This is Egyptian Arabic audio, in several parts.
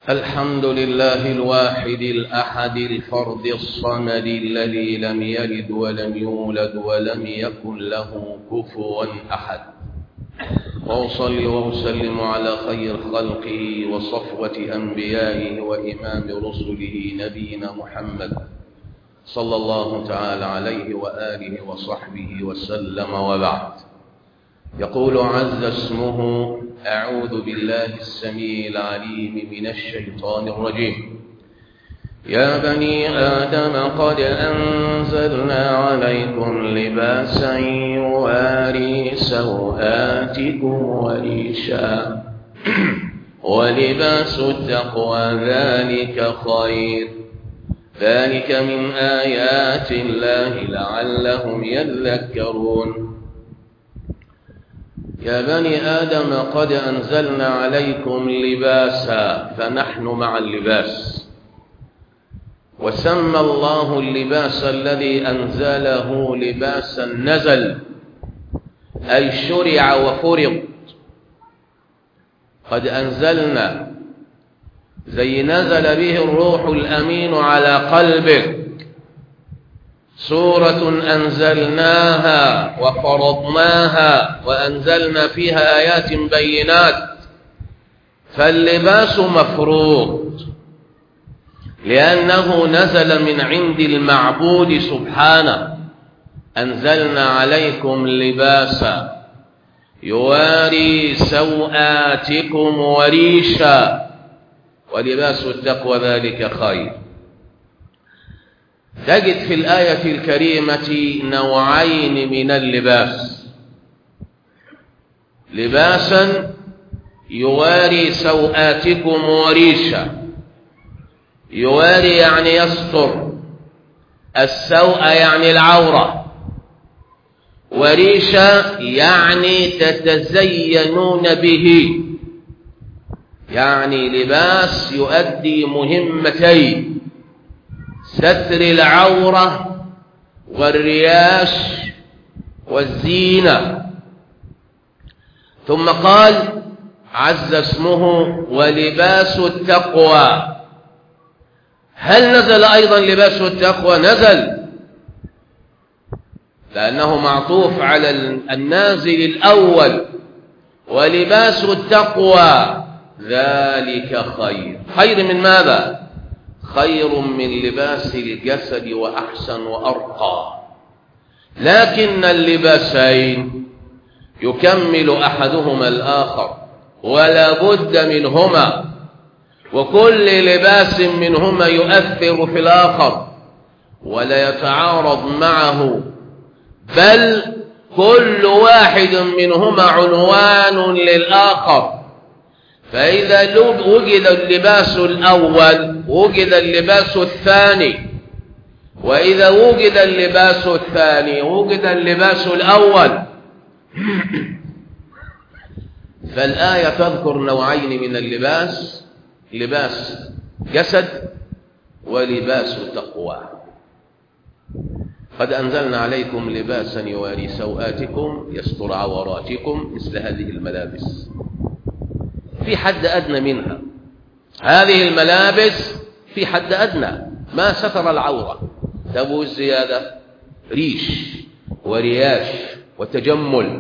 الحمد لله الواحد الأحد الفرد الصمد الذي لم يلد ولم يولد ولم يكن له كفوا أحد وأصلي وأسلم على خير خلقه وصفوة أنبيائه وإمام رسله نبينا محمد صلى الله تعالى عليه وآله وصحبه وسلم وبعد يقول عز اسمه أعوذ بالله السميع العليم من الشيطان الرجيم يا بني آدم قد أنزلنا عليكم لباسا يواري سوآتكم وريشا ولباس التقوى ذلك خير ذلك من آيات الله لعلهم يذكرون يا بني آدم قد أنزلنا عليكم لباسا فنحن مع اللباس وسمى الله اللباس الذي أنزله لباسا نزل أي شرع وفرض قد أنزلنا زي نزل به الروح الأمين على قلبك سورة أنزلناها وفرضناها وأنزلنا فيها آيات بينات فاللباس مفروض لأنه نزل من عند المعبود سبحانه أنزلنا عليكم لباسا يواري سوآتكم وريشا ولباس التقوى ذلك خير تجد في الآية الكريمة نوعين من اللباس لباسا يواري سوآتكم وريشا يواري يعني يستر السوء يعني العورة وريشا يعني تتزينون به يعني لباس يؤدي مهمتين ستر العورة والرياش والزينة ثم قال عز اسمه ولباس التقوى هل نزل أيضا لباس التقوى نزل لأنه معطوف على النازل الأول ولباس التقوى ذلك خير خير من ماذا خير من لباس الجسد وأحسن وأرقى لكن اللباسين يكمل أحدهما الآخر ولا بد منهما وكل لباس منهما يؤثر في الآخر ولا يتعارض معه بل كل واحد منهما عنوان للآخر فإذا وجد اللباس الأول وجد اللباس الثاني وإذا وجد اللباس الثاني وجد اللباس الأول فالآية تذكر نوعين من اللباس لباس جسد ولباس تقوى قد أنزلنا عليكم لباسا يواري سوآتكم يستر عوراتكم مثل هذه الملابس في حد أدنى منها هذه الملابس في حد أدنى ما ستر العورة تبو الزيادة ريش ورياش وتجمل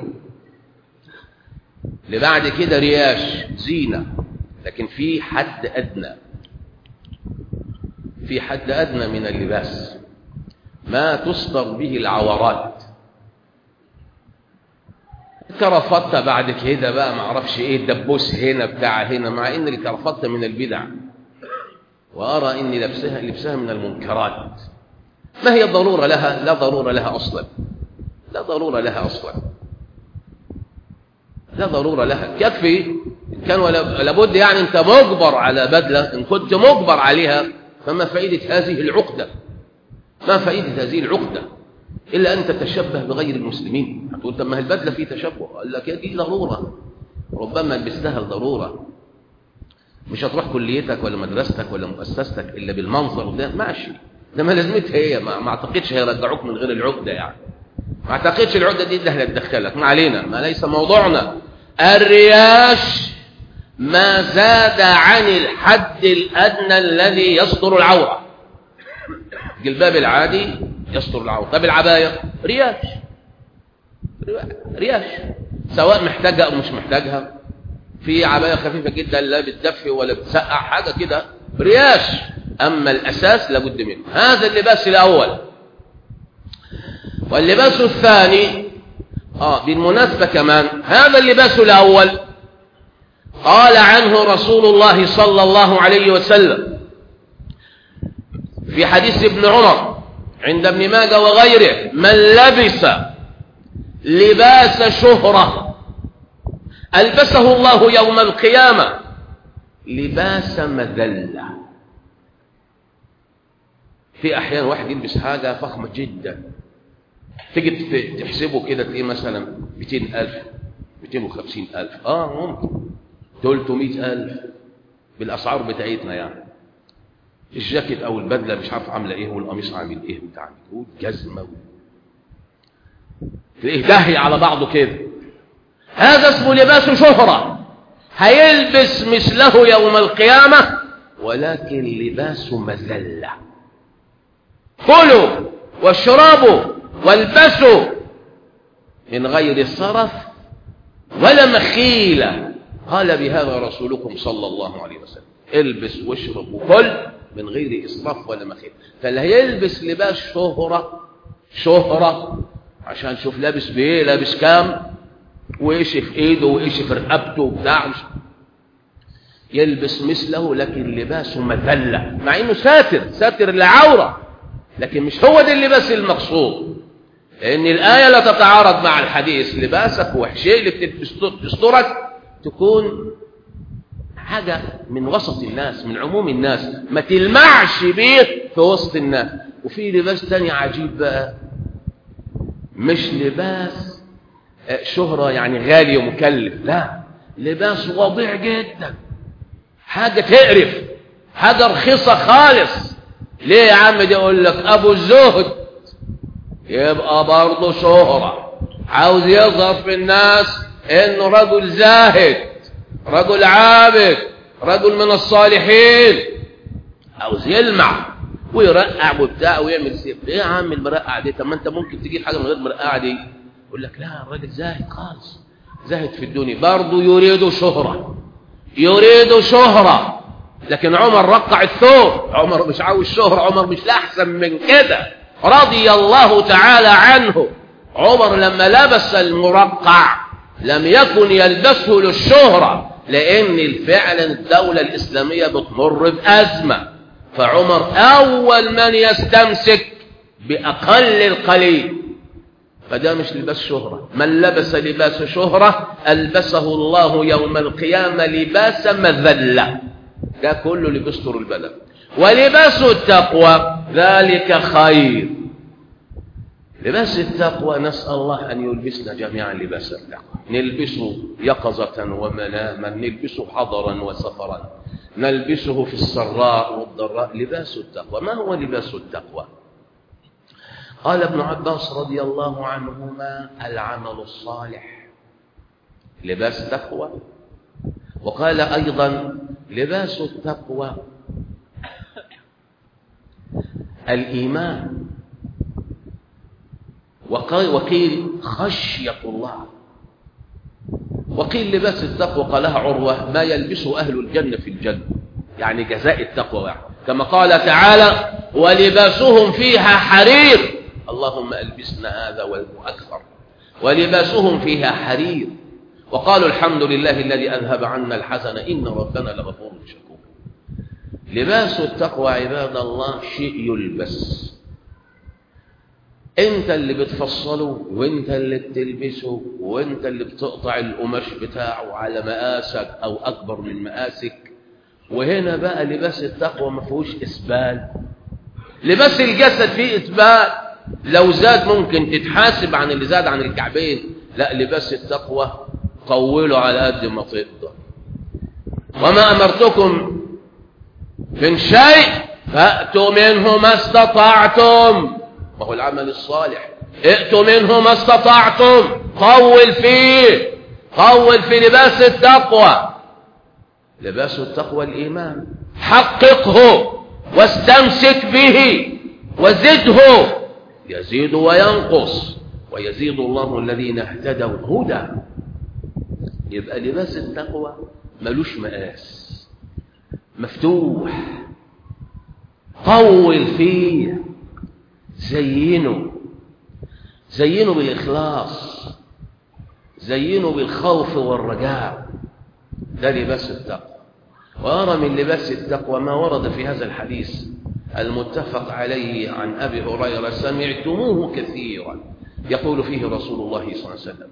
لبعد كده رياش زينة لكن في حد أدنى في حد أدنى من اللباس ما تصدر به العورات كرفطة بعد كده بقى ما اعرفش ايه الدبوس هنا بتاع هنا مع ان الكرفطة من البدع وارى ان لبسها لبسها من المنكرات ما هي الضرورة لها لا ضرورة لها اصلا لا ضرورة لها اصلا لا ضرورة لها يكفي كان لابد يعني انت مجبر على بدلة ان كنت مجبر عليها فما فائدة هذه العقدة ما فائدة هذه العقدة إلا أن تتشبه بغير المسلمين هتقول طب ما البدلة فيه تشبه قال لك دي ضرورة ربما لبستها لضرورة مش هتروح كليتك ولا مدرستك ولا مؤسستك إلا بالمنظر ده ماشي ده ما لازمتها هي ما, ما اعتقدش هيرجعوك من غير العقدة يعني ما اعتقدش العقدة دي اللي هتدخلك ما علينا ما ليس موضوعنا الرياش ما زاد عن الحد الأدنى الذي يستر العورة الجلباب العادي يستر العورة طب العباية رياش رياش سواء محتاجها أو مش محتاجها في عباية خفيفة جدا لا بتدفي ولا بتسقع حاجة كده رياش أما الأساس لابد منه هذا اللباس الأول واللباس الثاني آه بالمناسبة كمان هذا اللباس الأول قال عنه رسول الله صلى الله عليه وسلم في حديث ابن عمر عند ابن ماجه وغيره من لبس لباس شهرة ألبسه الله يوم القيامة لباس مذلة في أحيان واحد يلبس حاجة فخمة جدا تيجي تحسبه كده تلاقيه مثلا 200000 250000 اه ممكن 300000 بالاسعار بتاعتنا يعني الجاكيت او البدله مش عارف عامله ايه والقميص عامل ايه بتاع والجزمه تلاقيه داهي على بعضه كده هذا اسمه لباس شهرة هيلبس مثله يوم القيامة ولكن لباس مذلة كلوا واشربوا والبسوا من غير صرف ولا مخيلة قال بهذا رسولكم صلى الله عليه وسلم البس واشرب وكل من غير إسراف ولا مخيلة فاللي هيلبس لباس شهرة شهرة عشان شوف لابس بايه لابس كام وايش في ايده وايش في رقبته وبتاع يلبس مثله لكن لباسه مذلة مع انه ساتر ساتر لعورة لكن مش هو ده اللباس المقصود لان الآية لا تتعارض مع الحديث لباسك والشيء اللي بتسترك تكون حاجة من وسط الناس من عموم الناس ما تلمعش بيه في وسط الناس وفي لباس تاني عجيب بقى مش لباس شهرة يعني غالي ومكلف لا لباس وضيع جدا حاجة تقرف حاجة رخيصة خالص ليه يا عم دي يقول لك أبو الزهد يبقى برضه شهرة عاوز يظهر في الناس إنه رجل زاهد رجل عابد رجل من الصالحين عاوز يلمع ويرقع وبتاع ويعمل سيف ايه يا عم المرقع دي طب ما انت ممكن تجيب حاجه من غير مرقعه دي يقول لك لا الراجل زاهد خالص زاهد في الدنيا برضه يريد شهره يريد شهره لكن عمر رقع الثوب عمر مش عاوز شهره عمر مش احسن من كده رضي الله تعالى عنه عمر لما لبس المرقع لم يكن يلبسه للشهره لان فعلا الدوله الاسلاميه بتمر بازمه فعمر أول من يستمسك بأقل القليل فده مش لباس شهرة من لبس لباس شهرة ألبسه الله يوم القيامة لباس مذلة ده كله لبستر البلد ولباس التقوى ذلك خير لباس التقوى نسأل الله أن يلبسنا جميعا لباس التقوى نلبسه يقظة ومناما نلبسه حضرا وسفرا نلبسه في السراء والضراء لباس التقوى ما هو لباس التقوى قال ابن عباس رضي الله عنهما العمل الصالح لباس تقوى وقال أيضا لباس التقوى الإيمان وقيل خشية الله وقيل لباس التقوى قالها عروة ما يلبسه أهل الجنة في الجنة يعني جزاء التقوى يعني. كما قال تعالى ولباسهم فيها حرير اللهم ألبسنا هذا وأكثر ولباسهم فيها حرير وقالوا الحمد لله الذي أذهب عنا الحزن إن ربنا لغفور شكور لباس التقوى عباد الله شيء يلبس انت اللي بتفصله وانت اللي بتلبسه وانت اللي بتقطع القماش بتاعه على مقاسك او اكبر من مقاسك وهنا بقى لباس التقوى ما فيهوش اسبال لباس الجسد فيه اسبال لو زاد ممكن تتحاسب عن اللي زاد عن الكعبين لا لباس التقوى قوله على قد ما تقدر وما امرتكم من شيء فاتوا منه ما استطعتم ما هو العمل الصالح ائتوا منه ما استطعتم قول فيه قول في لباس التقوى لباس التقوى الإيمان حققه واستمسك به وزده يزيد وينقص ويزيد الله الذين اهتدوا هدى يبقى لباس التقوى ملوش مقاس مفتوح طول فيه زينه زينه بالإخلاص زينه بالخوف والرجاء ده لباس التقوى وأرى من لباس التقوى ما ورد في هذا الحديث المتفق عليه عن أبي هريرة سمعتموه كثيرا يقول فيه رسول الله صلى الله عليه وسلم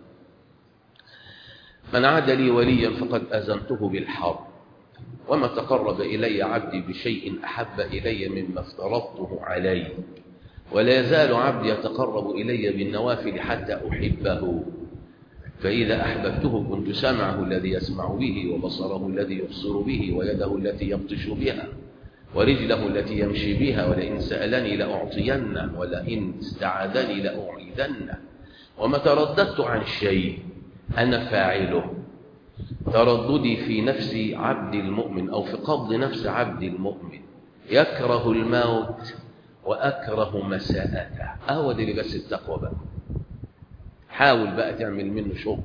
من عاد لي وليا فقد أزنته بالحرب وما تقرب إلي عبدي بشيء أحب إلي مما افترضته عليه ولا يزال عبدي يتقرب إلي بالنوافل حتى أحبه فإذا أحببته كنت سمعه الذي يسمع به وبصره الذي يبصر به ويده التي يبطش بها ورجله التي يمشي بها ولئن سألني لأعطينه ولئن استعاذني لأعيذنه وما ترددت عن شيء أنا فاعله ترددي في نفس عبد المؤمن أو في قبض نفس عبد المؤمن يكره الموت وأكره مساءته أهو دي بس التقوى بقى حاول بقى تعمل منه شغل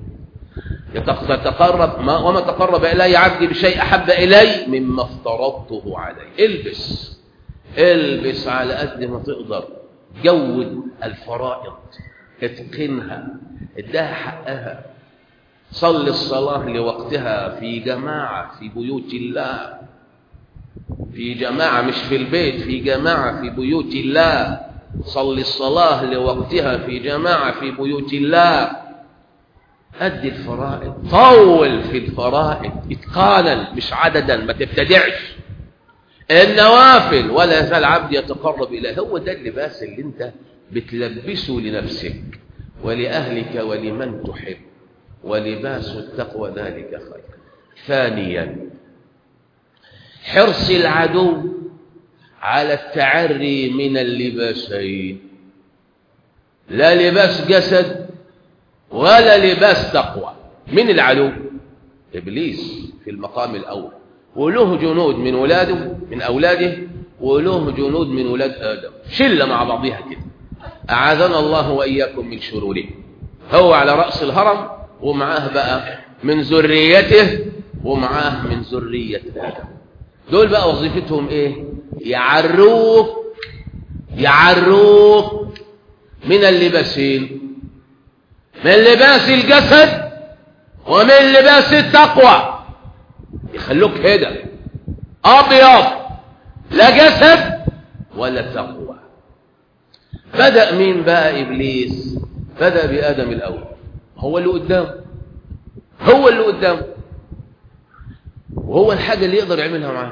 يتقرب ما وما تقرب إلي عبدي بشيء أحب إلي مما افترضته عليه البس البس على قد ما تقدر جود الفرائض اتقنها ادها حقها صل الصلاة لوقتها في جماعة في بيوت الله في جماعة مش في البيت في جماعة في بيوت الله صل الصلاة لوقتها في جماعة في بيوت الله أدي الفرائض طول في الفرائض إتقانا مش عددا ما تبتدعش النوافل ولا يزال عبد يتقرب إليه هو ده اللباس اللي انت بتلبسه لنفسك ولأهلك ولمن تحب ولباس التقوى ذلك خير ثانيا حرص العدو على التعري من اللباسين لا لباس جسد ولا لباس تقوى من العدو إبليس في المقام الأول وله جنود من ولاده من أولاده وله جنود من ولاد آدم شلة مع بعضها كده أعاذنا الله وإياكم من شروره هو على رأس الهرم ومعاه بقى من ذريته ومعاه من ذرية آدم دول بقى وظيفتهم ايه يعروك يعروك من اللباسين من لباس الجسد ومن لباس التقوى يخلوك كده ابيض لا جسد ولا تقوى بدأ مين بقى ابليس بدأ بآدم الاول هو اللي قدام هو اللي قدام وهو الحاجة اللي يقدر يعملها معاه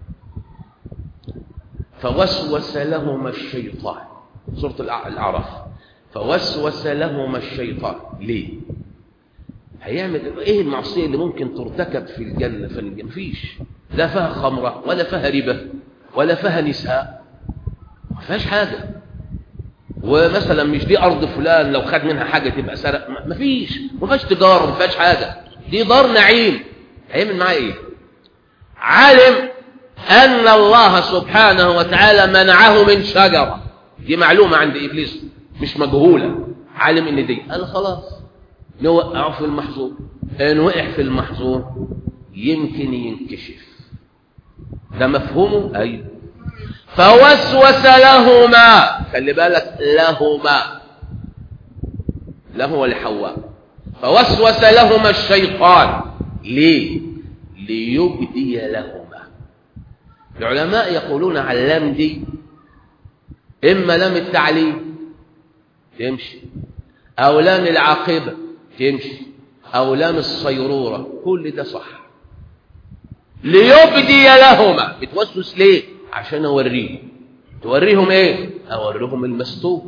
فوسوس لهما الشيطان سورة الأعراف فوسوس لهما الشيطان ليه هيعمل ايه المعصية اللي ممكن ترتكب في الجنة في مفيش لا فيها خمرة ولا فيها ربا ولا فيها نساء ما فيهاش حاجة ومثلا مش دي أرض فلان لو خد منها حاجة تبقى سرق مفيش ما فيهاش تجارة ما فيهاش حاجة دي دار نعيم هيعمل معاه ايه علم أن الله سبحانه وتعالى منعه من شجرة دي معلومة عند إبليس مش مجهولة عالم إن دي قال خلاص نوقعه في المحظور إن وقع في المحظور يمكن ينكشف ده مفهومه أيوه فوسوس لهما خلي بالك لهما له ولحواء فوسوس لهما الشيطان ليه ليبدي لهما العلماء يقولون على اللام دي إما لام التعليم تمشي أو لام العاقبة تمشي أو لام الصيرورة كل ده صح ليبدي لهما بتوسوس ليه عشان أوريهم توريهم إيه أوريهم المستور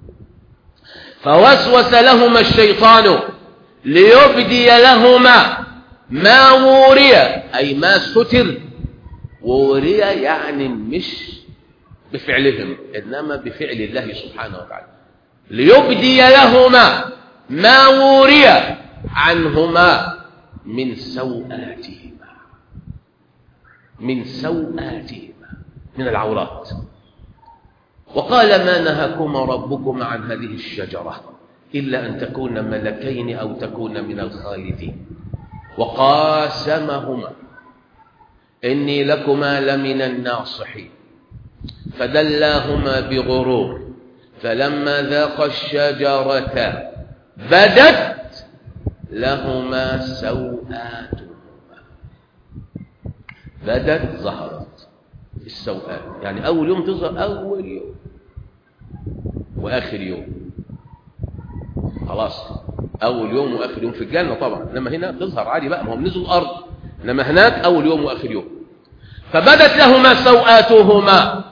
فوسوس لهما الشيطان ليبدي لهما ما وري أي ما ستر ووري يعني مش بفعلهم إنما بفعل الله سبحانه وتعالى ليبدي لهما ما وري عنهما من سوآتهما من سوآتهما من العورات وقال ما نهاكما ربكما عن هذه الشجرة إلا أن تكون ملكين أو تكون من الخالدين وقاسمهما إني لكما لمن الناصحين فدلاهما بغرور فلما ذاق الشجرة بدت لهما سوآتهما بدت ظهرت السوآت يعني أول يوم تظهر أول يوم وآخر يوم خلاص أول يوم وآخر يوم في الجنة طبعا إنما هنا تظهر عادي بقى ما هم نزلوا الأرض إنما هناك أول يوم وآخر يوم فبدت لهما سوآتهما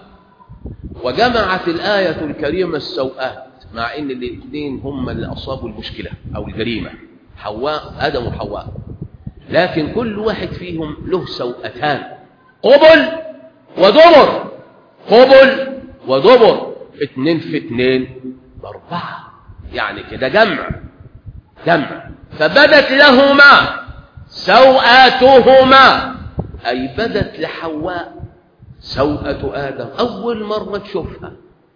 وجمعت الآية الكريمة السوآت مع إن الاثنين هم اللي أصابوا المشكلة أو الجريمة حواء آدم وحواء لكن كل واحد فيهم له سوءتان قبل ودبر قبل ودبر اتنين في اتنين باربعة يعني كده جمع جمع فبدت لهما سوءاتهما أي بدت لحواء سوءة آدم أول مرة تشوفها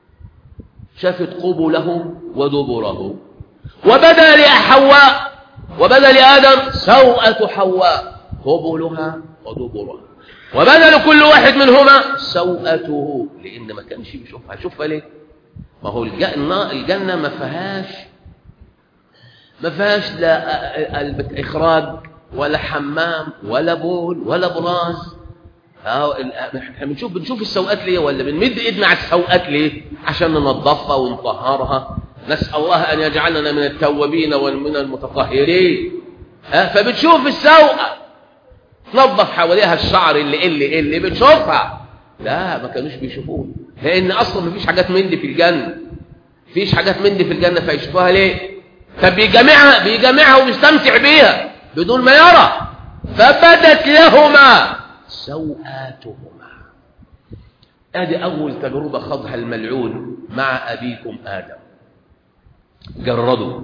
شافت قبله ودبره وبدا لحواء وبدا لآدم سوءة حواء قبلها ودبرها وبدا لكل واحد منهما سوءته لأن ما كانش بيشوفها شوفها ليه ما هو الجنة, الجنة ما فيهاش ما فيهاش لا إخراج ولا حمام ولا بول ولا براز احنا بنشوف بنشوف السوءات ليه ولا بنمد ايدنا على السوءات ليه عشان ننظفها ونطهرها نسأل الله أن يجعلنا من التوابين ومن المتطهرين ها فبتشوف السوءة تنظف حواليها الشعر اللي اللي اللي بتشوفها لا ما كانوش بيشوفوه لأن أصلا ما فيش حاجات من دي في الجنة فيش حاجات من دي في الجنة فيشوفوها ليه فبيجمعها بيجمعها وبيستمتع بيها بدون ما يرى فبدت لهما سوآتهما ادي اول تجربه خاضها الملعون مع ابيكم ادم جردوا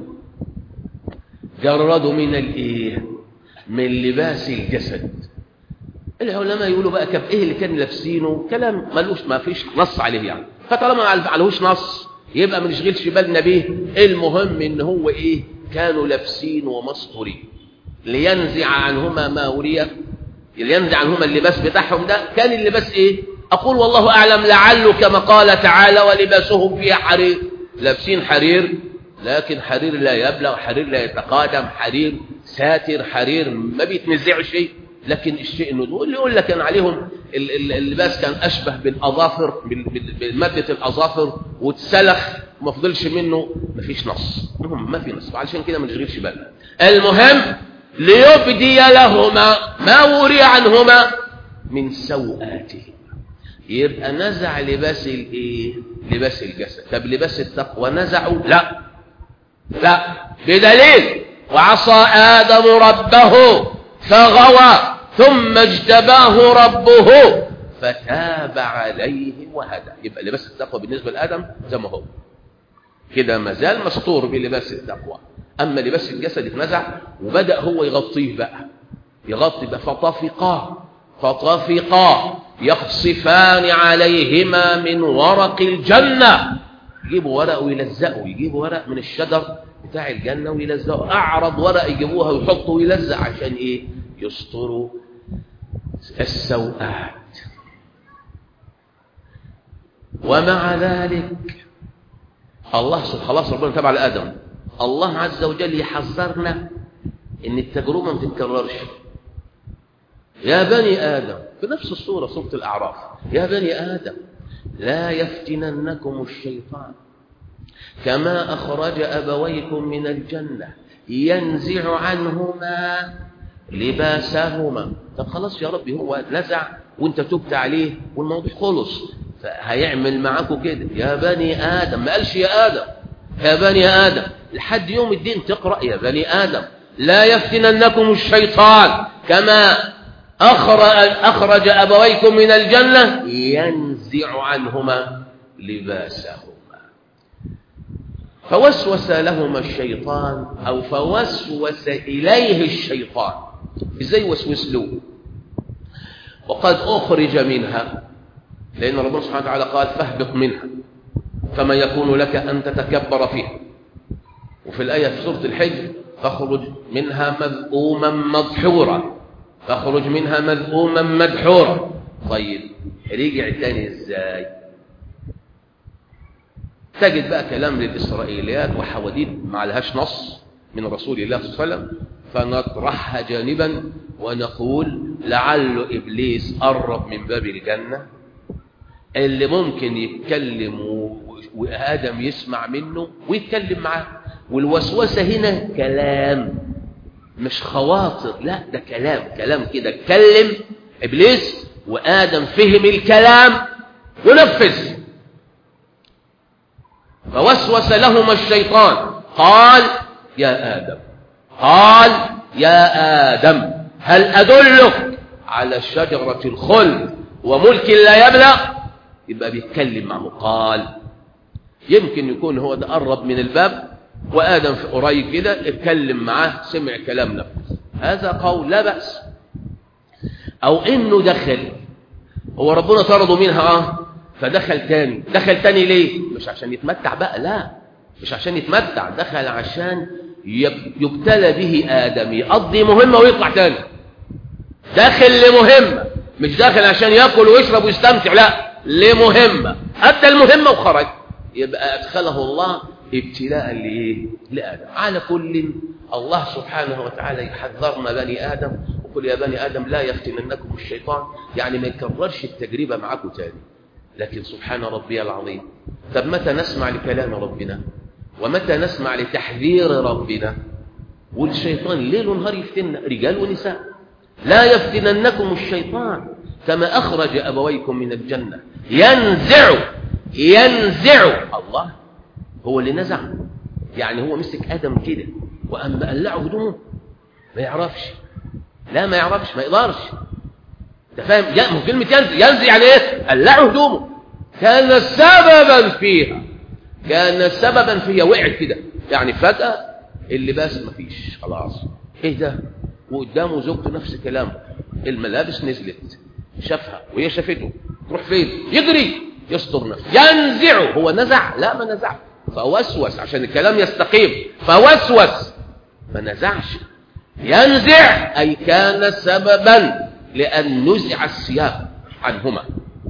جردوا من الايه من لباس الجسد العلماء يقولوا بقى كيف ايه اللي كان لابسينه كلام ملوش ما فيش نص عليه يعني فطالما ما عليهوش نص يبقى ما نشغلش بالنا بيه المهم ان هو ايه كانوا لابسين ومسطورين لينزع عنهما ما وري لينزع عنهما اللباس بتاعهم ده كان اللباس ايه اقول والله اعلم لعله كما قال تعالى ولباسهم فيها حرير لابسين حرير لكن حرير لا يبلغ حرير لا يتقادم حرير ساتر حرير ما بيتنزعش لكن الشيء انه اللي يقول لك كان عليهم اللباس كان اشبه بالاظافر بماده الاظافر واتسلخ ما فضلش منه ما فيش نص المهم ما في نص علشان كده ما نشغلش بالنا المهم ليبدي لهما ما وري عنهما من سوآتهما يبقى نزع لباس الايه لباس الجسد طب لباس التقوى نزعه لا لا بدليل وعصى آدم ربه فغوى ثم اجتباه ربه فتاب عليه وهدى يبقى لباس التقوى بالنسبة لآدم زي ما هو كده ما زال مستور بلباس التقوى أما لباس الجسد اتنزع وبدأ هو يغطيه بقى يغطي بقى فطفقا فطفقا يخصفان عليهما من ورق الجنة يجيبوا ورق ويلزقوا يجيبوا ورق من الشجر بتاع الجنة ويلزقوا أعرض ورق يجيبوها ويحطوا ويلزق عشان إيه يستروا السوءات ومع ذلك الله سبحانه خلاص ربنا تبع لآدم الله عز وجل يحذرنا ان التجربة ما تتكررش يا بني آدم في نفس الصورة سورة الأعراف يا بني آدم لا يفتننكم الشيطان كما أخرج أبويكم من الجنة ينزع عنهما لباسهما طب خلاص يا ربي هو نزع وانت تبت عليه والموضوع خلص فهيعمل معاكم كده يا بني آدم ما قالش يا آدم يا بني آدم لحد يوم الدين تقرأ يا بني آدم لا يفتننكم الشيطان كما أخرج أبويكم من الجنة ينزع عنهما لباسهما فوسوس لهما الشيطان أو فوسوس إليه الشيطان إزاي وسوس له وقد أخرج منها لأن ربنا سبحانه وتعالى قال فاهبط منها فما يكون لك أن تتكبر فيها وفي الآية في سورة الحج فاخرج منها مذءوما مدحورا فاخرج منها مذءوما مدحورا طيب رجع تاني ازاي تجد بقى كلام للإسرائيليات وحواديت ما لهاش نص من رسول الله صلى الله عليه وسلم فنطرحها جانبا ونقول لعل إبليس قرب من باب الجنة اللي ممكن يتكلم وآدم يسمع منه ويتكلم معاه والوسوسة هنا كلام مش خواطر لا ده كلام كلام كده اتكلم إبليس وآدم فهم الكلام ونفذ فوسوس لهما الشيطان قال يا آدم قال يا آدم هل أدلك على شجرة الخلد وملك لا يبلغ يبقى بيتكلم معه قال يمكن يكون هو ده قرب من الباب وآدم في قريب كده اتكلم معاه سمع كلام نفس هذا قول لا بأس أو إنه دخل هو ربنا طرده منها اه فدخل تاني دخل تاني ليه مش عشان يتمتع بقى لا مش عشان يتمتع دخل عشان يبتلى به آدم يقضي مهمة ويطلع تاني داخل لمهمة مش داخل عشان يأكل ويشرب ويستمتع لا لمهمة أدى المهمة وخرج يبقى أدخله الله ابتلاء لإيه؟ لآدم على كل الله سبحانه وتعالى يحذرنا بني آدم وقل يا بني آدم لا يفتننكم الشيطان يعني ما يكررش التجربة معكم تاني لكن سبحان ربي العظيم طب متى نسمع لكلام ربنا ومتى نسمع لتحذير ربنا والشيطان ليل ونهار يفتن رجال ونساء لا يفتننكم الشيطان كما أخرج أبويكم من الجنة ينزع ينزع الله هو اللي نزع يعني هو مسك آدم كده وأما قلعه هدومه ما يعرفش لا ما يعرفش ما يقدرش انت فاهم كلمة ينزع ينزع يعني ايه قلعه هدومه كان سببا فيها كان سببا فيها وقعت كده يعني فجأة اللباس مفيش خلاص ايه ده وقدامه زوجته نفس كلامه الملابس نزلت شافها وهي شافته تروح فين يجري يستر نفسه ينزعه هو نزع لا ما نزع فوسوس عشان الكلام يستقيم فوسوس ما نزعش ينزع أي كان سببا لأن نزع الثياب عنهما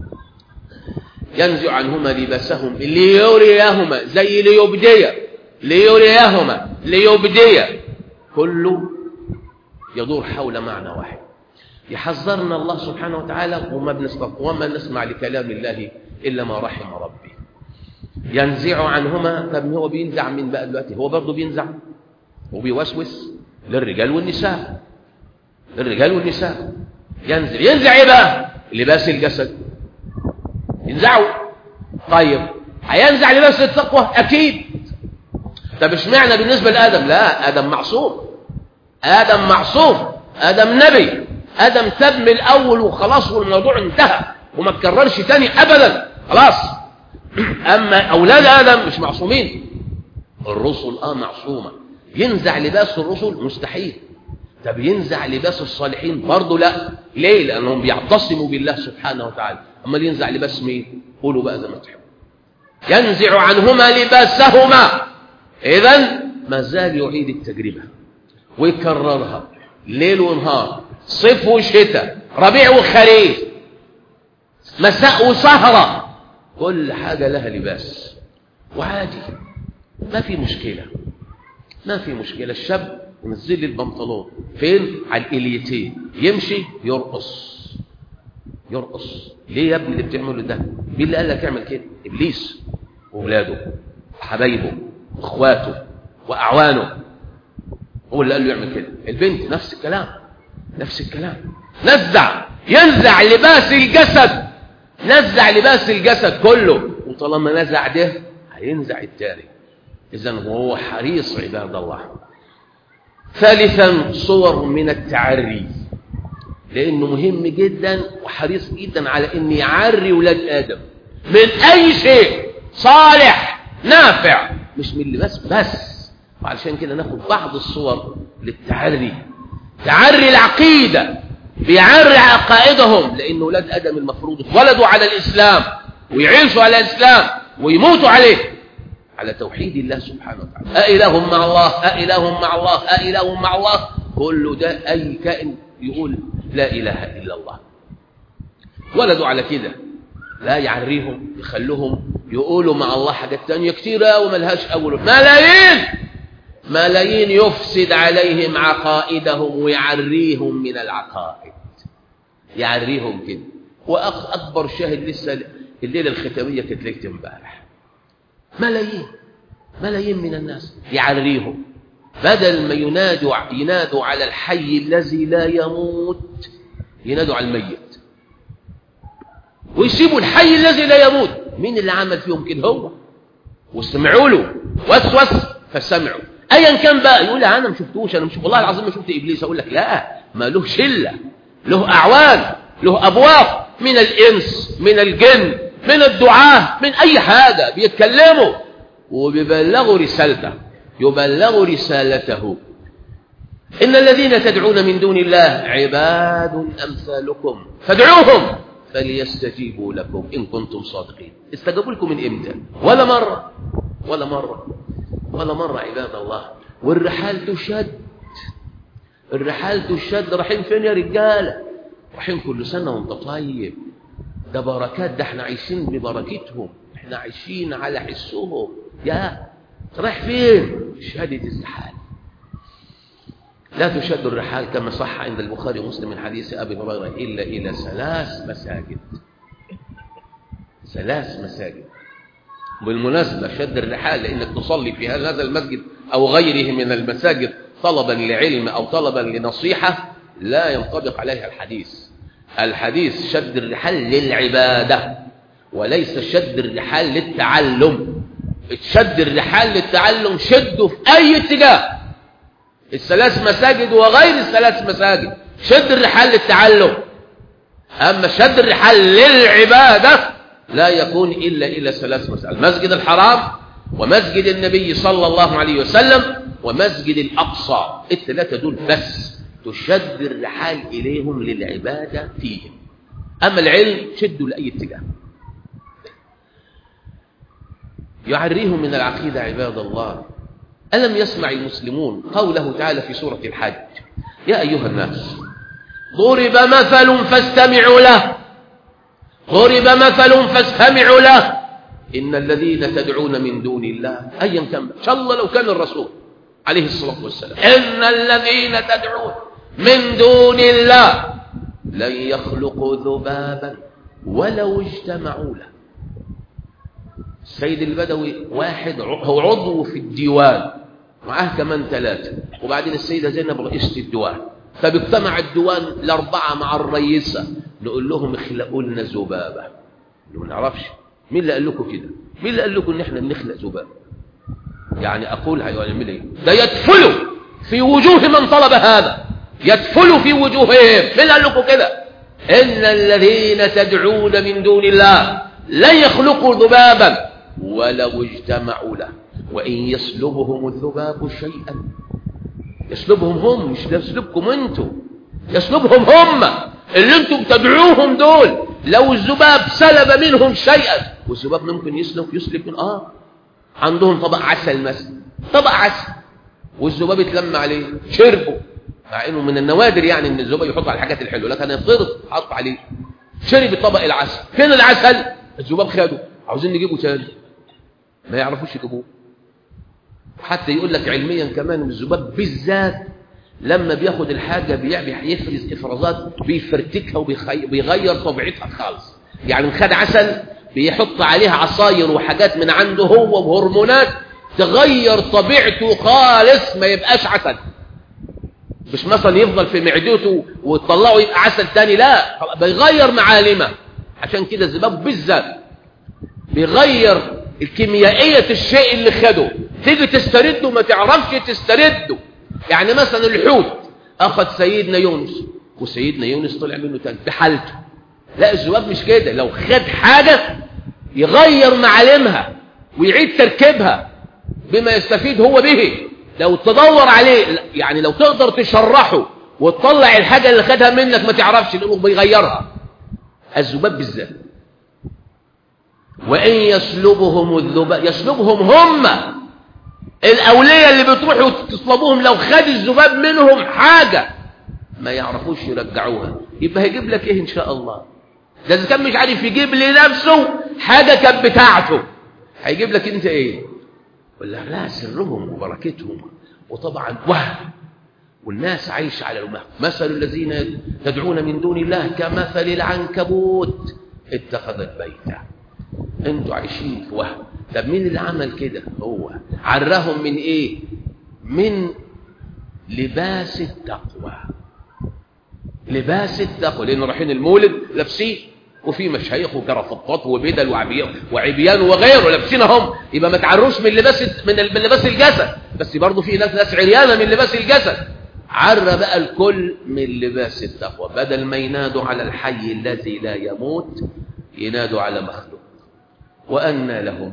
ينزع عنهما لباسهم ليريهما زي ليبدي ليريهما ليبدي كله يدور حول معنى واحد يحذرنا الله سبحانه وتعالى وما بنسمع وما نسمع لكلام الله إلا ما رحم ربي ينزع عنهما طب هو بينزع من بقى دلوقتي هو برضه بينزع وبيوسوس للرجال والنساء للرجال والنساء ينزع ينزع ايه بقى لباس الجسد ينزعه طيب هينزع لباس التقوى اكيد طب اشمعنى بالنسبه لادم لا ادم معصوم ادم معصوم ادم نبي ادم تم الاول وخلاص والموضوع انتهى وما تكررش تاني ابدا خلاص اما اولاد ادم مش معصومين الرسل اه معصومه ينزع لباس الرسل مستحيل طب ينزع لباس الصالحين برضه لا ليه لانهم بيعتصموا بالله سبحانه وتعالى امال ينزع لباس مين قولوا بقى زي ما تحبوا ينزع عنهما لباسهما اذا ما زال يعيد التجربه ويكررها ليل ونهار صيف وشتاء ربيع وخريف مساء وسهره كل حاجه لها لباس وعادي ما في مشكله ما في مشكله الشاب ينزل لي البنطلون فين على الاليتين يمشي يرقص يرقص ليه يا ابني اللي بتعمله ده مين اللي قال لك اعمل كده ابليس واولاده وحبايبه واخواته واعوانه هو اللي قال له يعمل كده البنت نفس الكلام نفس الكلام نزع ينزع لباس الجسد نزع لباس الجسد كله وطالما نزع ده هينزع التاني اذا هو حريص عباد الله ثالثا صور من التعري لانه مهم جدا وحريص جدا على ان يعري ولاد ادم من اي شيء صالح نافع مش من اللباس بس وعلشان كده ناخد بعض الصور للتعري تعري العقيده بيعري عقائدهم لأن أولاد آدم المفروض اتولدوا على الإسلام ويعيشوا على الإسلام ويموتوا عليه على توحيد الله سبحانه وتعالى أإله مع الله أإله مع الله أإله مع الله كل ده أي كائن يقول لا إله إلا الله ولدوا على كده لا يعريهم يخلوهم يقولوا مع الله حاجات تانية كتيرة وملهاش أول ملايين ملايين يفسد عليهم عقائدهم ويعريهم من العقائد يعريهم كده وأكبر شاهد لسه الليلة الختامية كانت ليلة امبارح ملايين ملايين من الناس يعريهم بدل ما ينادوا ينادوا على الحي الذي لا يموت ينادوا على الميت ويسيبوا الحي الذي لا يموت مين اللي عمل فيهم كده هو وسمعوا له وسوس فسمعوا ايا كان بقى يقول انا ما شفتوش انا مش والله العظيم ما شفت ابليس اقول لك لا ما له شله له اعوان له ابواق من الانس من الجن من الدعاه من اي حاجه بيتكلموا وبيبلغوا رسالته يبلغ رسالته إن الذين تدعون من دون الله عباد أمثالكم فادعوهم فليستجيبوا لكم إن كنتم صادقين استجابوا لكم من إمتى ولا مرة ولا مرة ولا مرة عباد الله والرحال تشد الرحال تشد رايحين فين يا رجالة رايحين كل سنة وانت طيب ده بركات ده احنا عايشين ببركتهم احنا عايشين على حسهم يا رايح فين شهادة الرحال لا تشد الرحال كما صح عند البخاري ومسلم من حديث أبي هريرة إلا إلى ثلاث مساجد ثلاث مساجد بالمناسبة شد الرحال لأنك تصلي في هذا المسجد أو غيره من المساجد طلبا لعلم أو طلبا لنصيحة لا ينطبق عليها الحديث الحديث شد الرحال للعبادة وليس شد الرحال للتعلم تشد الرحال للتعلم شده في أي اتجاه الثلاث مساجد وغير الثلاث مساجد شد الرحال للتعلم أما شد الرحال للعبادة لا يكون إلا إلى ثلاث مساجد المسجد الحرام ومسجد النبي صلى الله عليه وسلم ومسجد الأقصى الثلاثة دول بس تشد الرحال إليهم للعبادة فيهم أما العلم شدوا لأي اتجاه يعريهم من العقيدة عباد الله ألم يسمع المسلمون قوله تعالى في سورة الحج يا أيها الناس ضرب مثل فاستمعوا له ضرب مثل فاستمعوا له إن الذين تدعون من دون الله أيا كان إن شاء الله لو كان الرسول عليه الصلاة والسلام إن الذين تدعون من دون الله لن يخلقوا ذبابا ولو اجتمعوا له السيد البدوي واحد هو عضو في الديوان معاه كمان ثلاثة وبعدين السيدة زينب رئيسة الديوان فبيجتمع الديوان الأربعة مع الرئيسة نقول لهم اخلقوا لنا ذبابة ما نعرفش مين اللي قال لكم كده مين اللي قال لكم ان احنا بنخلق ذباب يعني اقول هيعمل ايه ده يدفلوا في وجوه من طلب هذا يدفلوا في وجوههم مين اللي قال لكم كده ان الذين تدعون من دون الله لن يخلقوا ذبابا ولو اجتمعوا له وإن يسلبهم الذباب شيئا يسلبهم هم مش يسلبكم انتم يسلبهم هم اللي انتم تدعوهم دول لو الذباب سلب منهم شيئا والذباب ممكن يسلب يسلب من اه عندهم طبق عسل مثلا طبق عسل والذباب يتلم عليه شربوا مع انه من النوادر يعني ان الذباب يحط على الحاجات الحلوه لكن يفرض حط عليه شرب طبق العسل فين العسل الذباب خده عاوزين نجيبه تاني ما يعرفوش يجيبوه حتى يقول لك علميا كمان الذباب بالذات لما بياخد الحاجة بيفرز إفرازات بيفرتكها وبيغير طبيعتها خالص يعني خد عسل بيحط عليها عصاير وحاجات من عنده هو وهرمونات تغير طبيعته خالص ما يبقاش عسل مش مثلا يفضل في معدته وتطلعه يبقى عسل تاني لا بيغير معالمه عشان كده الذباب بالذات بيغير الكيميائية الشيء اللي خده تيجي تسترده ما تعرفش تسترده يعني مثلا الحوت أخذ سيدنا يونس وسيدنا يونس طلع منه تاني بحالته لا الذباب مش كده لو خد حاجة يغير معالمها ويعيد تركيبها بما يستفيد هو به لو تدور عليه يعني لو تقدر تشرحه وتطلع الحاجة اللي خدها منك ما تعرفش لأنه بيغيرها الذباب بالذات وإن يسلبهم الذباب يسلبهم هم الأولياء اللي بتروحوا تصلبوهم لو خد الذباب منهم حاجة ما يعرفوش يرجعوها يبقى هيجيب لك ايه ان شاء الله ده اذا كان مش عارف يجيب لنفسه حاجة كانت بتاعته هيجيب لك انت ايه ولا لا سرهم وبركتهم وطبعا وهم والناس عايشة على الوهم مثل الذين تدعون من دون الله كمثل العنكبوت اتخذت بيتا انتوا عايشين في وهم طب مين اللي عمل كده هو عراهم من ايه من لباس التقوى لباس التقوى لان رايحين المولد لابسين وفي مشايخ وكرافطات وبدل وعبيان وعبيان وغيره لابسينهم يبقى ما تعروش من لباس من من لباس الجسد بس برضه في ناس ناس عريانه من لباس الجسد عر بقى الكل من لباس التقوى بدل ما ينادوا على الحي الذي لا يموت ينادوا على مخلوق وأن لهم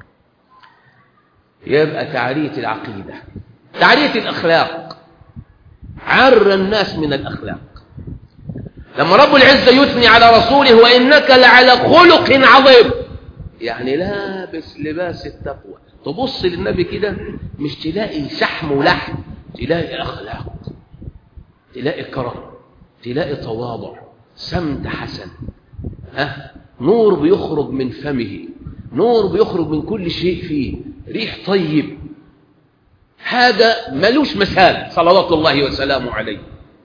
يبقى تعرية العقيدة تعرية الأخلاق عر الناس من الأخلاق لما رب العزة يثني على رسوله وإنك لعلى خلق عظيم يعني لابس لباس التقوى تبص للنبي كده مش تلاقي شحم ولحم تلاقي أخلاق تلاقي كرم تلاقي تواضع سمت حسن ها نور بيخرج من فمه نور بيخرج من كل شيء فيه ريح طيب حاجة ملوش مثال صلوات الله وسلامه عليه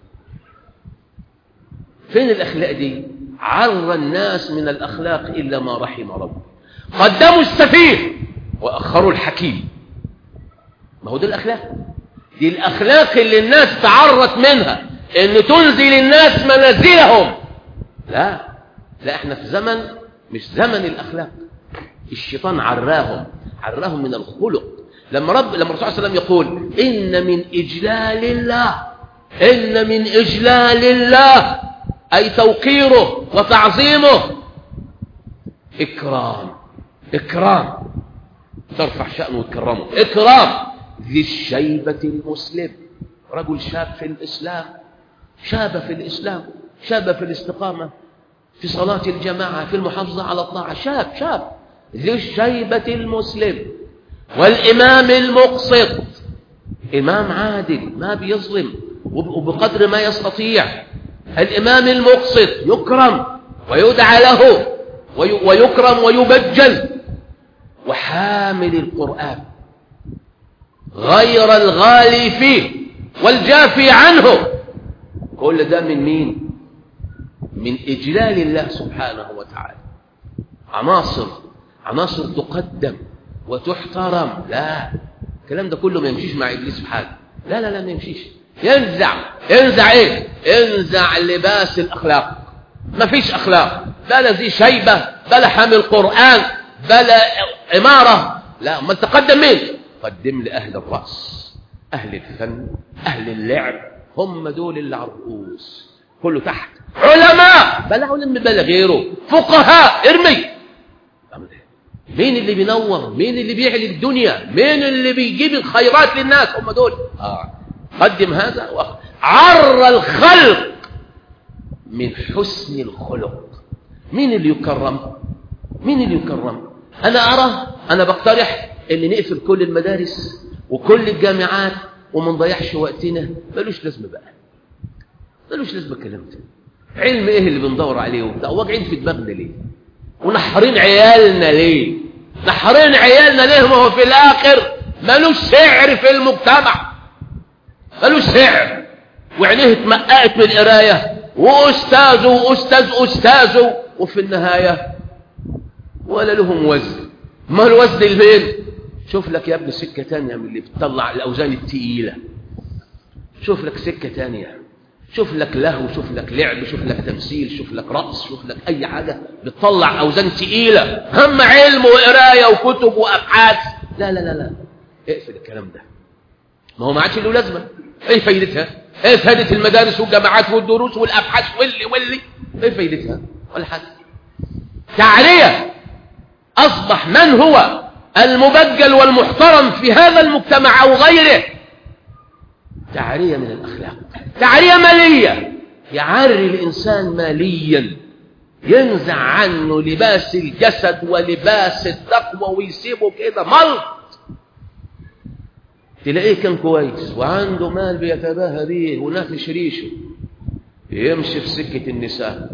فين الأخلاق دي عر الناس من الأخلاق إلا ما رحم ربه قدموا السفيه وأخروا الحكيم ما هو ده الأخلاق دي الأخلاق اللي الناس تعرت منها إن تنزل الناس منازلهم لا لا احنا في زمن مش زمن الأخلاق الشيطان عراهم عراهم من الخلق لما رب لما الرسول صلى الله عليه وسلم يقول إن من إجلال الله إن من إجلال الله أي توقيره وتعظيمه إكرام إكرام ترفع شأنه وتكرمه إكرام ذي الشيبة المسلم رجل شاب في الإسلام شاب في الإسلام شاب في الاستقامة في صلاة الجماعة في المحافظة على الطاعة شاب شاب ذي الشيبة المسلم والإمام المقسط إمام عادل ما بيظلم وبقدر ما يستطيع الإمام المقسط يكرم ويدعى له ويكرم ويبجل وحامل القرآن غير الغالي فيه والجافي عنه كل ده من مين من إجلال الله سبحانه وتعالى عناصر عناصر تقدم وتحترم لا الكلام ده كله ما يمشيش مع إبليس في حاجة لا لا لا ما يمشيش ينزع ينزع ايه ينزع لباس الأخلاق ما فيش أخلاق بلا ذي شيبة بلا حامل قرآن بلا عمارة لا ما تقدم مين قدم لأهل الرأس أهل الفن أهل اللعب هم دول اللي على الرؤوس كله تحت علماء بلا علم بلا غيره فقهاء ارمي مين اللي بينور مين اللي بيعلي الدنيا مين اللي بيجيب الخيرات للناس هم دول آه. قدم هذا وأخذ عر الخلق من حسن الخلق مين اللي يكرم مين اللي يكرم أنا أرى أنا بقترح أن نقفل كل المدارس وكل الجامعات وما نضيعش وقتنا ملوش لازمة بقى ملوش لازمة الكلام ده علم ايه اللي بندور عليه وبتاع واجعين في دماغنا ليه ونحرين عيالنا ليه نحرين عيالنا ليه ما هو في الاخر ملوش سعر في المجتمع ملوش سعر وعينيه اتمققت من القرايه واستاذه واستاذ استاذه وفي النهايه ولا لهم وزن ما الوزن الفين شوف لك يا ابني سكه تانية من اللي بتطلع الاوزان التقيله شوف لك سكه تانية شوف لك لهو شوف لك لعب شوف لك تمثيل شوف لك رقص شوف لك اي حاجه بتطلع اوزان تقيله هم علم وقرايه وكتب وابحاث لا لا لا لا اقفل الكلام ده ما هو ما عادش له لازمه ايه فايدتها ايه فايده المدارس والجامعات والدروس والابحاث واللي واللي ايه فايدتها ولا حاجه تعريه اصبح من هو المبجل والمحترم في هذا المجتمع او غيره تعريه من الاخلاق تعرية مالية يعري الإنسان ماليا ينزع عنه لباس الجسد ولباس التقوى ويسيبه كده ملط تلاقيه كان كويس وعنده مال بيتباهى بيه ونافش ريشه يمشي في سكة النساء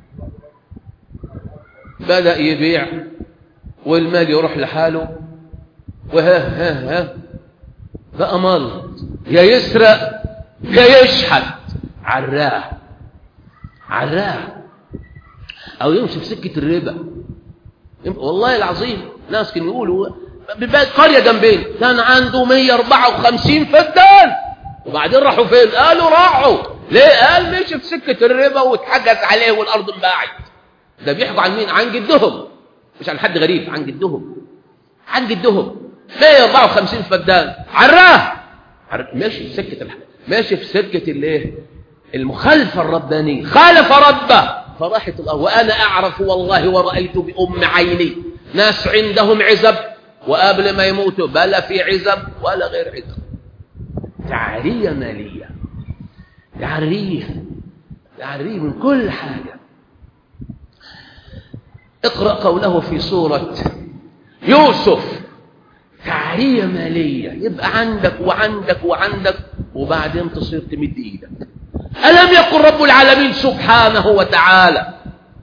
بدأ يبيع والمال يروح لحاله وها ها ها بقى ملط يا يسرق يا يشحت عراه عراه او يمشي في سكه الربا والله العظيم ناس كانوا يقولوا ببقى قريه جنبين كان عنده 154 فدان وبعدين راحوا فين قالوا راحوا ليه قال مشي في سكه الربا واتحجز عليه والارض انباعت ده بيحكوا عن مين عن جدهم مش عن حد غريب عن جدهم عن جدهم 154 فدان عراه ماشي في سكه الح... ماشي في سكه الايه المخالفه الربانيه خالف ربه فراحت الارض وانا اعرف والله ورايت بام عيني ناس عندهم عزب وقبل ما يموتوا بلا في عزب ولا غير عزب تعريه ماليه تعريه تعريه من كل حاجه اقرا قوله في سوره يوسف تعريه ماليه يبقى عندك وعندك وعندك وبعدين تصير تمد ايدك ألم يقل رب العالمين سبحانه وتعالى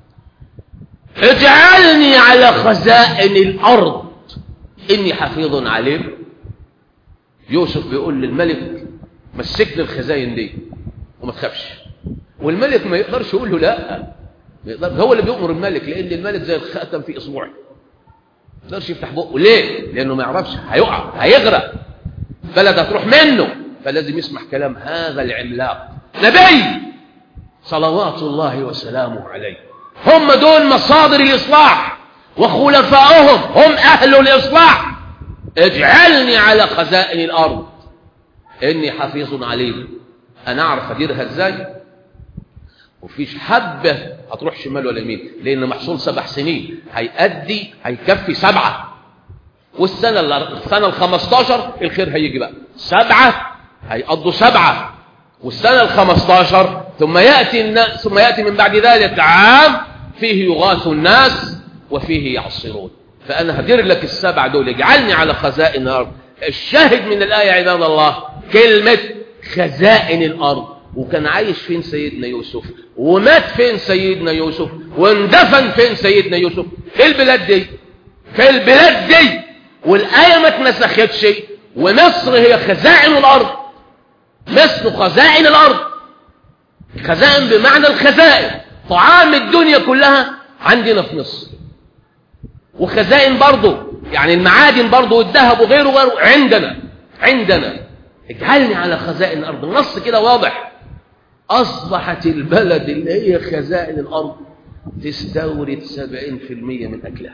اجعلني على خزائن الأرض إني حفيظ عليم يوسف بيقول للملك مسكني الخزائن دي وما تخافش والملك ما يقدرش يقول له لا ما يقدر هو اللي بيأمر الملك لأن الملك زي الخاتم في إصبعه ما يقدرش يفتح بقه ليه؟ لأنه ما يعرفش هيقع هيغرق بلد هتروح منه فلازم يسمع كلام هذا العملاق نبي صلوات الله وسلامه عليه هم دول مصادر الإصلاح وخلفاؤهم هم أهل الإصلاح اجعلني على خزائن الأرض إني حفيظ عليم أنا أعرف أديرها إزاي وفيش حبة هتروح شمال ولا يمين لأن محصول سبع سنين هيأدي هيكفي سبعة والسنة السنة ال 15 الخير هيجي بقى سبعة هيقضوا سبعة والسنة الخمستاشر ثم يأتي الناس ثم يأتي من بعد ذلك عام فيه يغاث الناس وفيه يعصرون فأنا هدير لك السبع دول اجعلني على خزائن الأرض الشاهد من الآية عباد الله كلمة خزائن الأرض وكان عايش فين سيدنا يوسف ومات فين سيدنا يوسف واندفن فين سيدنا يوسف في البلاد دي في البلاد دي والآية ما اتنسختش ومصر هي خزائن الأرض مصر خزائن الأرض خزائن بمعنى الخزائن طعام الدنيا كلها عندنا في مصر وخزائن برضه يعني المعادن برضه والذهب وغيره وغيره عندنا عندنا اجعلني على خزائن الأرض النص كده واضح أصبحت البلد اللي هي خزائن الأرض تستورد سبعين في المية من أكلها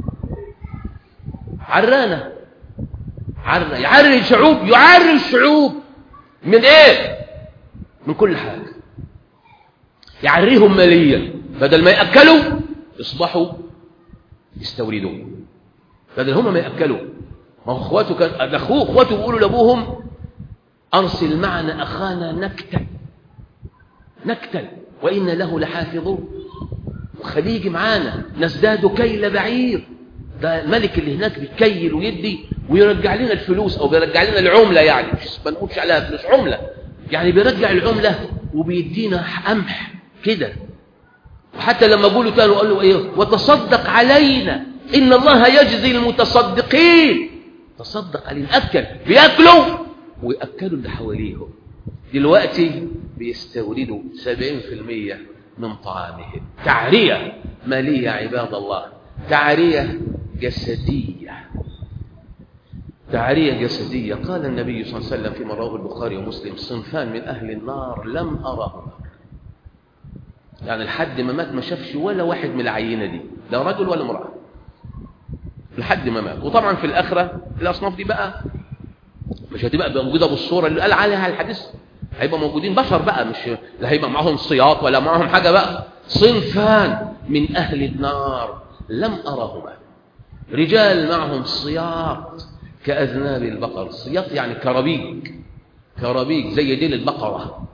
عرانة عرنا يعري الشعوب يعري الشعوب من ايه من كل حاجة يعريهم ماليا بدل ما يأكلوا يصبحوا يستوردون بدل هم ما يأكلوا ما هو اخواته كان اخوه اخواته بيقولوا لابوهم ارسل معنا اخانا نكتل نكتل وان له لحافظون وخليه يجي معانا نزداد كيل بعير ده الملك اللي هناك بيكيل ويدي ويرجع لنا الفلوس او بيرجع لنا العمله يعني مش ما نقولش عليها فلوس عمله يعني بيرجع العمله وبيدينا قمح كده وحتى لما قولوا تاني قال له ايه وتصدق علينا ان الله يجزي المتصدقين تصدق علينا اكل بياكلوا وياكلوا اللي حواليهم دلوقتي بيستوردوا 70% من طعامهم تعريه ماليه عباد الله تعريه جسديه تعريه جسديه قال النبي صلى الله عليه وسلم فيما رواه البخاري ومسلم صنفان من اهل النار لم اراهما يعني لحد ما مات ما شافش ولا واحد من العينه دي لا رجل ولا امراه لحد ما مات وطبعا في الاخره الاصناف دي بقى مش هتبقى موجوده بالصوره اللي قال عليها الحديث هيبقى موجودين بشر بقى مش لا هيبقى معاهم سياط ولا معاهم حاجه بقى صنفان من اهل النار لم ارهما رجال معهم صياط كاذناب البقر صياط يعني كرابيك كرابيك زي ديل البقره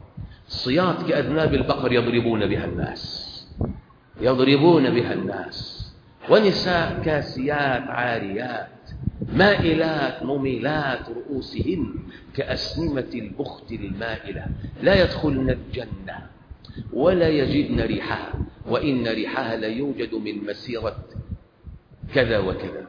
صياط كأذناب البقر يضربون بها الناس يضربون بها الناس ونساء كاسيات عاريات مائلات مميلات رؤوسهن كأسنمة البخت المائلة لا يدخلن الجنة ولا يجدن ريحها وإن ريحها ليوجد من مسيرة كذا وكذا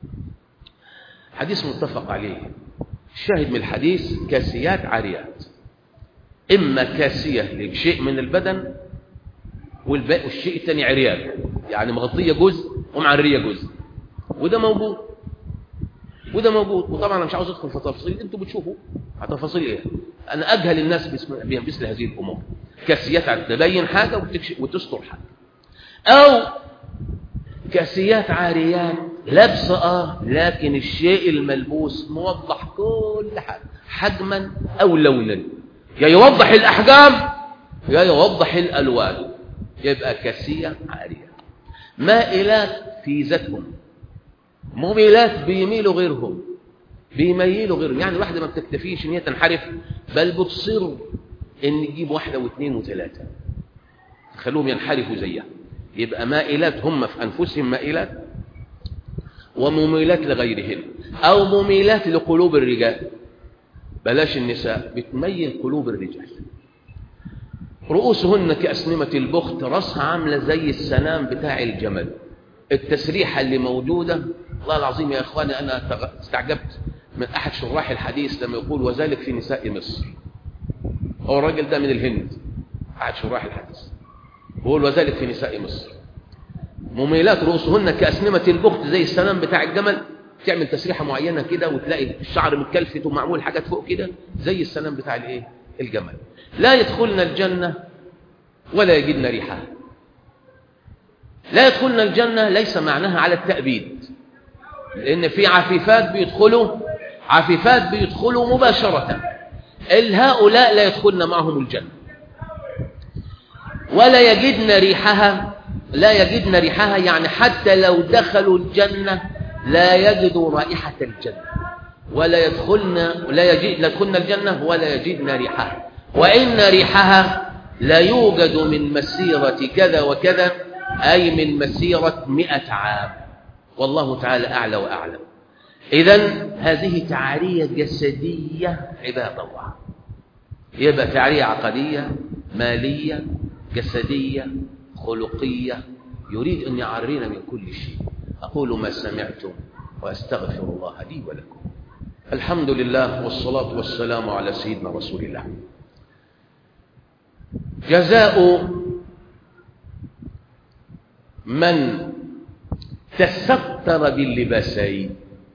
حديث متفق عليه الشاهد من الحديث كاسيات عاريات إما كاسية لشيء من البدن والباقي والشيء الثاني عريان يعني مغطية جزء ومعرية جزء وده موجود وده موجود وطبعا انا مش عاوز ادخل في تفاصيل انتوا بتشوفوا تفاصيل ايه انا اجهل الناس بمثل هذه الامور كاسيات تبين حاجه وتستر حاجه او كاسيات عاريات لابسه اه لكن الشيء الملبوس موضح كل حاجه حجما او لونا يا يوضح الاحجام يا يوضح الالوان يبقى كاسيه عاريه مائلات في ذاتهم مميلات بيميلوا غيرهم بيميلوا غيرهم يعني الواحدة ما بتكتفيش ان هي تنحرف بل بتصر ان تجيب واحدة واثنين وثلاثة خلوهم ينحرفوا زيها يبقى مائلات هم في انفسهم مائلات ومميلات لغيرهن او مميلات لقلوب الرجال بلاش النساء بتميل قلوب الرجال رؤوسهن كأسنمة البخت رأسها عاملة زي السنام بتاع الجمل التسريحة اللي موجودة والله العظيم يا إخواني أنا استعجبت من أحد شراح الحديث لما يقول وذلك في نساء مصر هو الراجل ده من الهند أحد شراح الحديث بيقول وذلك في نساء مصر مميلات رؤوسهن كأسنمة البخت زي السنام بتاع الجمل تعمل تسريحة معينة كده وتلاقي الشعر متكلفت ومعمول حاجات فوق كده زي السنام بتاع الايه الجمل لا يدخلن الجنة ولا يجدن ريحها لا يدخلن الجنة ليس معناها على التأبيد لأن في عفيفات بيدخلوا عفيفات بيدخلوا مباشرة الهؤلاء لا يدخلن معهم الجنة ولا يجدن ريحها لا يجدن ريحها يعني حتى لو دخلوا الجنة لا يجدوا رائحة الجنة ولا يدخلن لا يجد لكن الجنة ولا يجدن ريحها وإن ريحها لا يوجد من مسيرة كذا وكذا أي من مسيرة مئة عام والله تعالى أعلى وأعلم إذا هذه تعرية جسدية عباد الله يبقى تعرية عقدية مالية جسدية خلقية يريد أن يعرينا من كل شيء أقول ما سمعتم وأستغفر الله لي ولكم الحمد لله والصلاة والسلام على سيدنا رسول الله جزاء من تستر باللباسين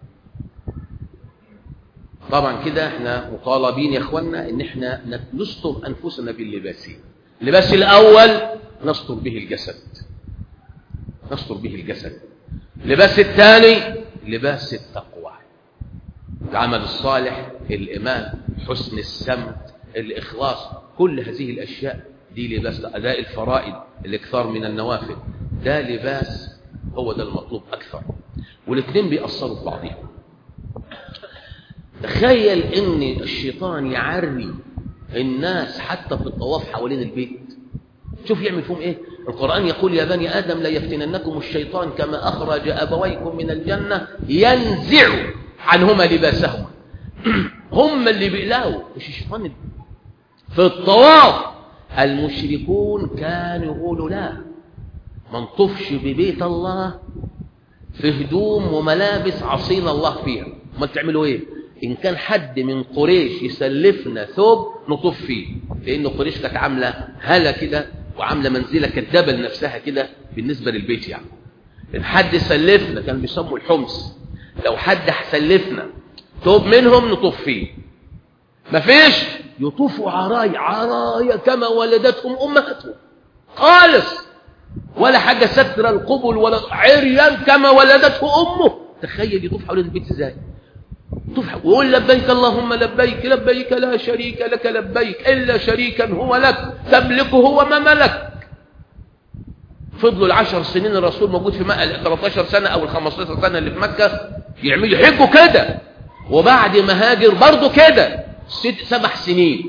طبعا كده احنا مطالبين يا اخوانا ان احنا نستر انفسنا باللباسين اللباس الاول نستر به الجسد نستر به الجسد اللباس الثاني لباس التقوى العمل الصالح الايمان حسن السمت الاخلاص كل هذه الاشياء دي لباس اداء الفرائض الاكثار من النوافل ده لباس هو ده المطلوب اكثر والاثنين بيأثروا في بعضهم تخيل ان الشيطان يعري الناس حتى في الطواف حوالين البيت شوف يعمل فيهم ايه القرآن يقول يا بني آدم لا يفتننكم الشيطان كما أخرج أبويكم من الجنة ينزع عنهما لباسهما هم اللي بيقلقوا مش الشيطان في الطواف المشركون كانوا يقولوا لا ما نطفش ببيت الله في هدوم وملابس عصينا الله فيها ما تعملوا ايه ان كان حد من قريش يسلفنا ثوب نطف فيه لان قريش كانت عامله هلا كده وعامله منزله كدابه لنفسها كده بالنسبه للبيت يعني ان حد سلفنا كان بيسموا الحمص لو حد سلفنا ثوب منهم نطف فيه مفيش يطوفوا عرايا عرايا كما ولدتهم امهاتهم خالص ولا حاجه ستر القبل ولا عريان كما ولدته امه تخيل يطوف حول البيت ازاي يطوف ويقول لبيك اللهم لبيك لبيك لا شريك لك لبيك الا شريكا هو لك تملكه هو ما ملك فضلوا العشر سنين الرسول موجود في مكة ال 13 سنة أو ال 15 سنة اللي في مكة يعملوا يحجوا كده وبعد ما هاجر برضه كده ست سبع سنين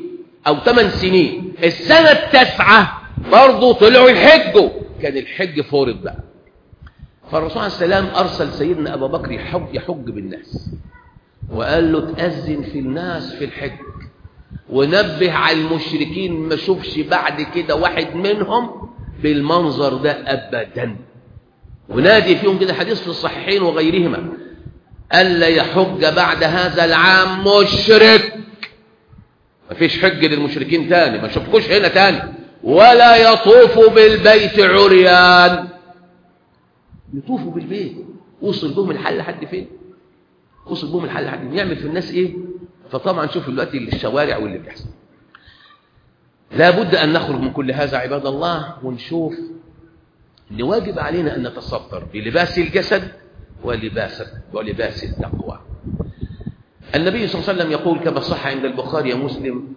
أو ثمان سنين السنة التاسعة برضه طلعوا يحجوا كان الحج فرض بقى فالرسول عليه السلام أرسل سيدنا أبا بكر يحج, يحج بالناس وقال له تأذن في الناس في الحج ونبه على المشركين ما شوفش بعد كده واحد منهم بالمنظر ده أبدا ونادي فيهم كده حديث في الصحيحين وغيرهما ألا يحج بعد هذا العام مشرك ما فيش حج للمشركين تاني ما شوفكوش هنا تاني ولا يطوف بالبيت عريان يطوفوا بالبيت وصل بهم الحل لحد فين وصل بهم الحل لحد يعمل في الناس ايه فطبعا شوف دلوقتي الشوارع واللي بيحصل لابد ان نخرج من كل هذا عباد الله ونشوف ان واجب علينا ان نتصدر بلباس الجسد ولباس ولباس التقوى النبي صلى الله عليه وسلم يقول كما صح عند البخاري ومسلم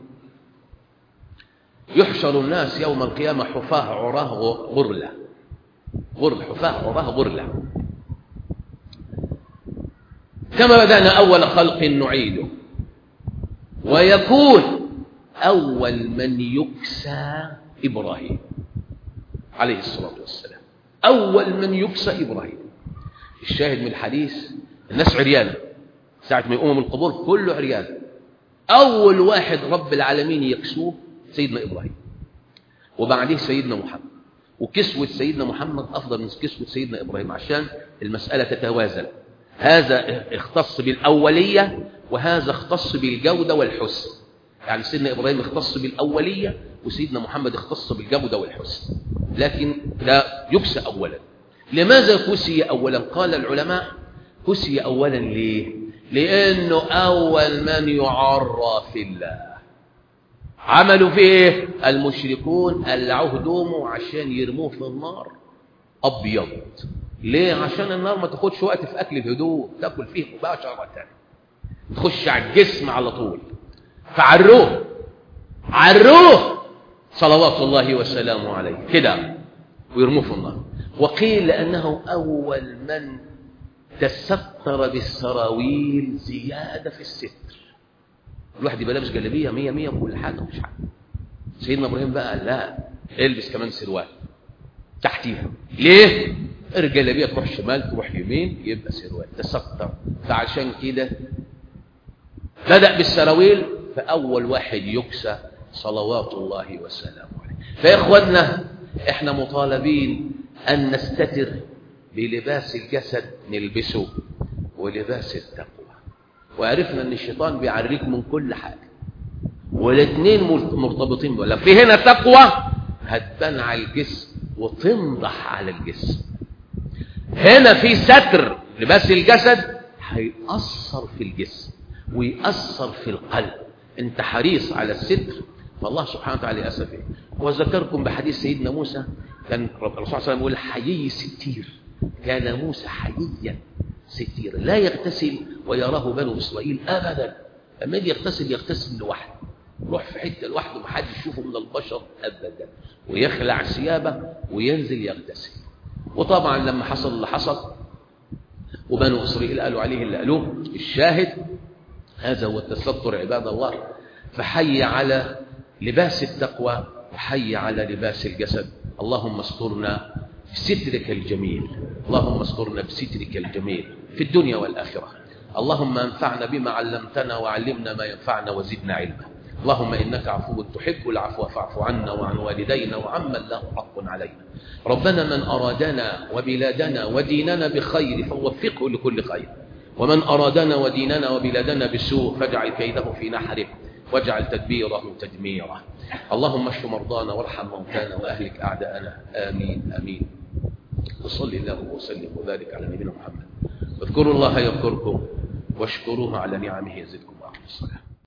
يحشر الناس يوم القيامة حفاة عراه غرلة غرل حفاة عراه غرلة كما بدأنا أول خلق نعيده ويكون أول من يكسى إبراهيم عليه الصلاة والسلام أول من يكسى إبراهيم الشاهد من الحديث الناس عريانة ساعة ما يقوموا من القبور كله عريان أول واحد رب العالمين يكسوه سيدنا إبراهيم وبعديه سيدنا محمد وكسوة سيدنا محمد أفضل من كسوة سيدنا إبراهيم عشان المسألة تتوازن هذا اختص بالأولية وهذا اختص بالجودة والحسن يعني سيدنا إبراهيم اختص بالأولية وسيدنا محمد اختص بالجودة والحسن لكن لا يكسى أولا لماذا كسي أولا قال العلماء كسي أولا ليه لأنه أول من يعرى في الله عملوا فيه ايه المشركون قلعوه هدومه عشان يرموه في النار أبيض ليه عشان النار ما تاخدش وقت في أكل الهدوم تاكل فيه مباشرة تخش على الجسم على طول فعروه عروه صلوات الله وسلامه عليه كده ويرموه في النار وقيل لأنه أول من تستر بالسراويل زيادة في الستر الواحد يبقى لابس جلابية مية مية وكل حاجة ومش حاجة سيدنا إبراهيم بقى لا البس كمان سروال تحتيها ليه؟ الجلابية تروح شمال تروح يمين يبقى سروال تستر فعشان كده بدأ بالسراويل فأول واحد يكسى صلوات الله وسلامه عليه فيا إخواننا إحنا مطالبين أن نستتر بلباس الجسد نلبسه ولباس التقوى وعرفنا ان الشيطان بيعريك من كل حاجه والاثنين مرتبطين بقى في هنا تقوى هتبان على الجسم وتنضح على الجسم هنا في ستر لباس الجسد هيأثر في الجسم ويأثر في القلب انت حريص على الستر فالله سبحانه وتعالى أسفه وذكركم بحديث سيدنا موسى كان الرسول صلى الله عليه وسلم يقول حيي ستير كان موسى حييا ستيرا لا يغتسل ويراه بنو إسرائيل أبدا لما يجي يغتسل يغتسل لوحده يروح في حتة لوحده ما حدش يشوفه من البشر أبدا ويخلع ثيابه وينزل يغتسل وطبعا لما حصل اللي حصل وبنو إسرائيل قالوا عليه اللي قالوه الشاهد هذا هو التستر عباد الله فحي على لباس التقوى وحي على لباس الجسد اللهم استرنا بسترك الجميل اللهم استرنا بسترك الجميل في الدنيا والآخرة اللهم انفعنا بما علمتنا وعلمنا ما ينفعنا وزدنا علما اللهم إنك عفو تحب العفو فاعف عنا وعن والدينا وعمن له حق علينا ربنا من أرادنا وبلادنا وديننا بخير فوفقه لكل خير ومن أرادنا وديننا وبلادنا بسوء فاجعل كيده في نحره واجعل تدبيره تدميره اللهم اشف مرضانا وارحم موتانا وأهلك أعداءنا آمين آمين وصلي الله وسلم وبارك على نبينا محمد واذكروا الله يذكركم واشكروه على نعمه يزدكم وأقم الصلاة